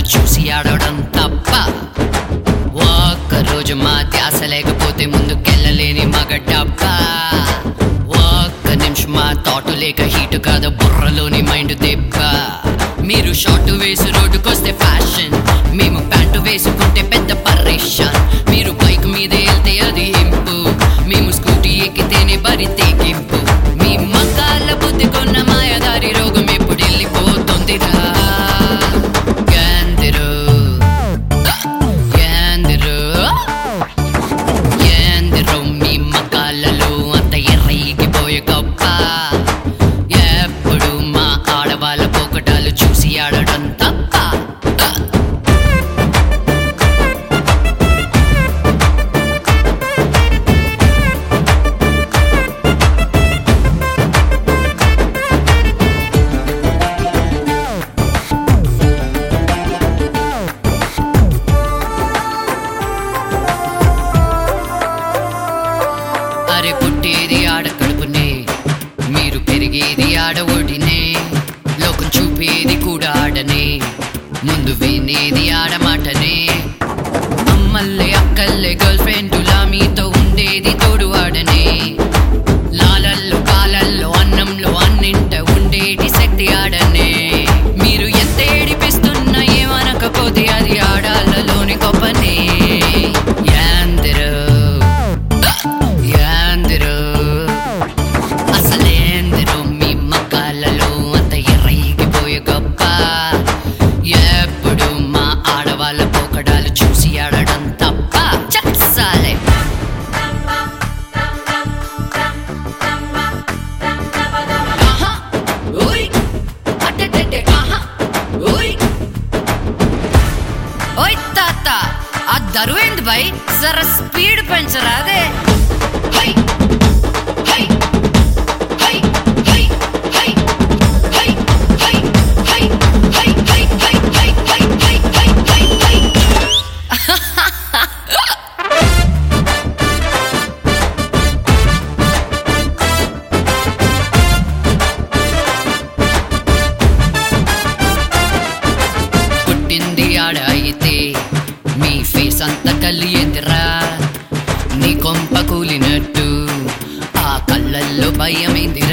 చూసి ఆడవడం తప్ప ఒక్కరోజు మా ధ్యాస లేకపోతే ముందుకెళ్ళలేని మగ డబ్బా ఒక్క నిమిషం మా తాటు లేక హీటు కాదు బుర్రలోని మైండ్ దెబ్బ మీరు షార్ట్ వేసి రోడ్డుకొస్తే ఫ్యాషన్ మేము ప్యాంటు వేసుకుంటే పెద్ద పరేషాన్ మీరు బైక్ మీద వెళ్తే అది ఇంపు మేము స్కూటీ ఎక్కితేనే బరి తెగింపు మీ మకాల బుద్ధి కొన్న మాయదారి రోగం ఎప్పుడు వెళ్ళిపోతుందిరా యాందిరో యాందిరో యాందిరో మీ మకాలలో అంత ఎర్రగిపోయే గొప్ప ఎప్పుడు మా ఆడవాళ్ళ పోకటాలు చూసి ఆడడం తప్ప అరే పుట్టేది ఆడ కడుపునే మీరు పెరిగేది ఆడ ఒడినే లోకం చూపేది కూడా ఆడనే ముందు వినేది ఆడ మాటనే అమ్మల్లే అక్కల్లే గర్ల్ ఫ్రెండులా మీతో ఉండేది తోడు ఆడనే లాలల్లో కాలల్లో అన్నంలో అన్నింట ఉండేటి శక్తి ఆడనే మీరు ఎంత ఏడిపిస్తున్న ఏమనకపోతే అది ఆడాళ్ళలోని గొప్పనే యాందిరో యాందిరో అసలేందిరో మీ మకాలలో అంత ఎర్రగిపోయే గొప్ప ఎప్పుడు మా ఆడవాళ్ళ పోకడాలు చూసి ఆడడం తప్ప చచ్చాలే ఆహా ఓయ్ అట్టెట్టెట్టె ఆహా ఓయ్ ఓయ్ తాత ఆ దరువేంది బై జర స్పీడ్ పెంచరా అదే హై హై హై హై హై హై హై హై హై హై హై హై హై హై హై హై పుట్టింది ఆడ అయితే మీ ఫేస్ అంతా కలియందిరా నీ కొంప కూలినట్టు ఆ కళ్ళల్లో భయమైందిరా